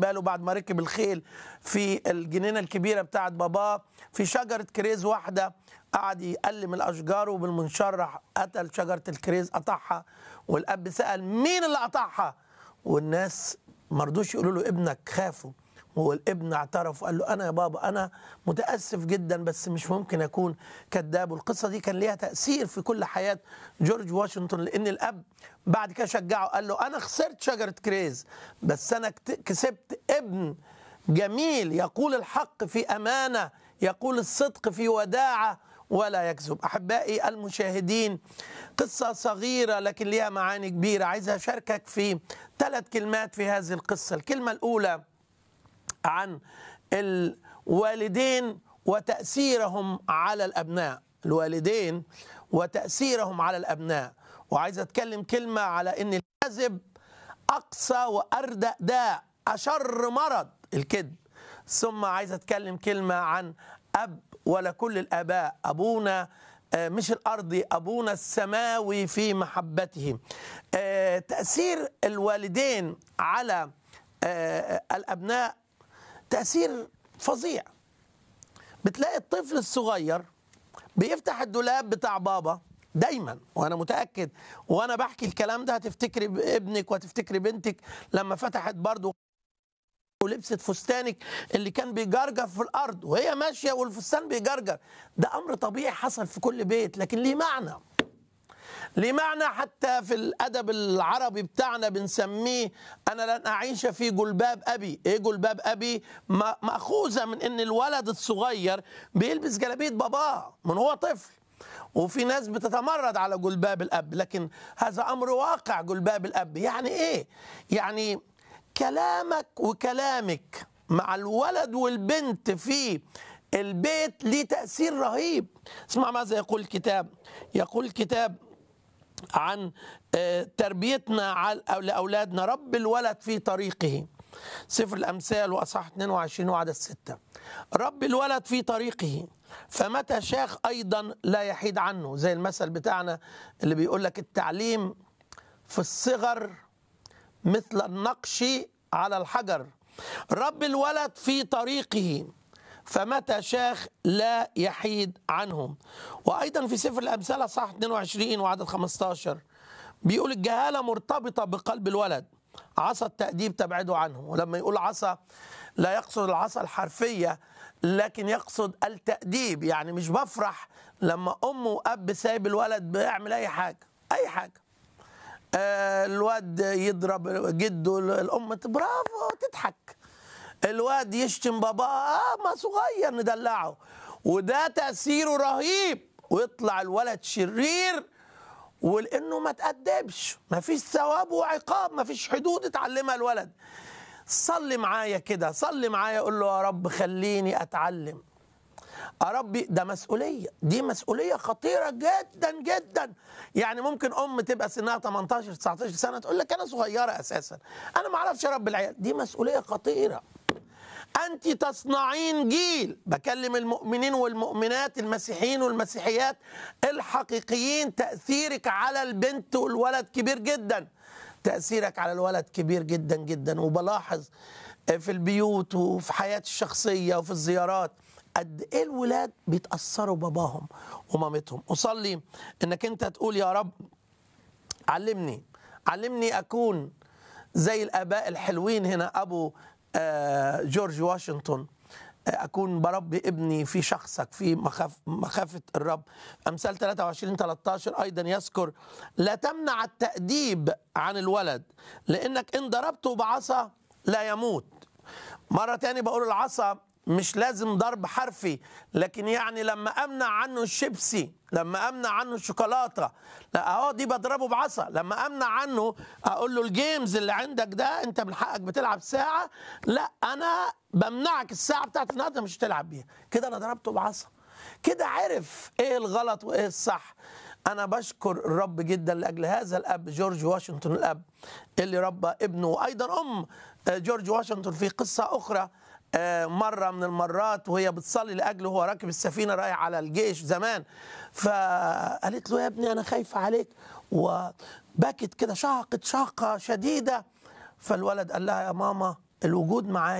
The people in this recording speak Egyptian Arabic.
باله بعد ما ركب الخيل في الجنينه الكبيره بتاعت باباه في شجره كريز واحده قعد يقلم الاشجار وبالمنشار راح قتل شجره الكريز قطعها والاب سال مين اللي قطعها والناس ما رضوش يقولوا له ابنك خافوا هو الابن اعترف وقال له انا يا بابا انا متاسف جدا بس مش ممكن اكون كذاب والقصه دي كان ليها تاثير في كل حياه جورج واشنطن لان الاب بعد كده شجعه قال له انا خسرت شجره كريز بس انا كت- كسبت ابن جميل يقول الحق في امانه يقول الصدق في وداعه ولا يكذب احبائي المشاهدين قصه صغيره لكن ليها معاني كبيره عايز اشاركك في ثلاث كلمات في هذه القصه الكلمه الاولى عن الوالدين وتأثيرهم على الأبناء الوالدين وتأثيرهم على الأبناء وعايز أتكلم كلمة على أن الكذب أقصى وأردأ داء أشر مرض الكذب ثم عايز أتكلم كلمة عن أب ولا كل الآباء أبونا آه، مش الأرضي أبونا السماوي في محبته آه، تأثير الوالدين على آه، الأبناء تأثير فظيع بتلاقي الطفل الصغير بيفتح الدولاب بتاع بابا دايما وانا متاكد وانا بحكي الكلام ده هتفتكري ابنك وهتفتكري بنتك لما فتحت برضه ولبست فستانك اللي كان بيجرجر في الارض وهي ماشيه والفستان بيجرجر ده امر طبيعي حصل في كل بيت لكن ليه معنى ليه معنى حتى في الادب العربي بتاعنا بنسميه انا لن اعيش في جلباب ابي ايه جلباب ابي ما- ماخوذه من ان الولد الصغير بيلبس جلابيه باباه من هو طفل وفي ناس بتتمرد على جلباب الاب لكن هذا امر واقع جلباب الاب يعني ايه يعني كلامك وكلامك مع الولد والبنت في البيت ليه تاثير رهيب اسمع ماذا يقول الكتاب يقول الكتاب عن آه، تربيتنا على- أو لأولادنا رب الولد في طريقه سفر الأمثال وأصح 22 وعدد 6 رب الولد في طريقه فمتى شاخ أيضا لا يحيد عنه زي المثل بتاعنا اللي بيقول لك التعليم في الصغر مثل النقش على الحجر رب الولد في طريقه فمتى شاخ لا يحيد عنهم وايضا في سفر الامثال صح 22 وعدد 15 بيقول الجهاله مرتبطه بقلب الولد عصا التاديب تبعده عنه ولما يقول عصا لا يقصد العصا الحرفيه لكن يقصد التاديب يعني مش بفرح لما ام واب سايب الولد بيعمل اي حاجه اي حاجه آه، الواد يضرب جده الام برافو تضحك الواد يشتم باباه آه ما صغير ندلعه وده تأثيره رهيب ويطلع الولد شرير ولانه ما تأدبش ما فيش ثواب وعقاب ما فيش حدود اتعلمها الولد صلي معايا كده صلي معايا قول له يا رب خليني اتعلم يا ربي ده مسؤوليه دي مسؤوليه خطيره جدا جدا يعني ممكن ام تبقى سنها 18 19 سنه تقول لك انا صغيره اساسا انا ما اعرفش اربي العيال دي مسؤوليه خطيره انت تصنعين جيل بكلم المؤمنين والمؤمنات المسيحيين والمسيحيات الحقيقيين تاثيرك على البنت والولد كبير جدا تاثيرك على الولد كبير جدا جدا وبلاحظ في البيوت وفي حياتي الشخصيه وفي الزيارات قد ايه الولاد بيتاثروا باباهم ومامتهم اصلي انك انت تقول يا رب علمني علمني اكون زي الاباء الحلوين هنا ابو آه، جورج واشنطن آه، اكون بربي ابني في شخصك في مخاف مخافه الرب امثال 23 13 ايضا يذكر لا تمنع التاديب عن الولد لانك ان ضربته بعصا لا يموت مرة تاني بقول العصا مش لازم ضرب حرفي لكن يعني لما امنع عنه الشيبسي لما امنع عنه الشوكولاته لا اهو دي بضربه بعصا لما امنع عنه اقول له الجيمز اللي عندك ده انت من حقك بتلعب ساعه لا انا بمنعك الساعه بتاعت النهارده مش تلعب بيها كده انا ضربته بعصا كده عرف ايه الغلط وايه الصح انا بشكر الرب جدا لاجل هذا الاب جورج واشنطن الاب اللي ربى ابنه وايضا ام جورج واشنطن في قصه اخرى آه، مرة من المرات وهي بتصلي لأجله وهو راكب السفينة رايح على الجيش زمان فقالت له يا ابني أنا خايفة عليك وبكت كده شاقت شاقة شديدة فالولد قال لها يا ماما الوجود معاك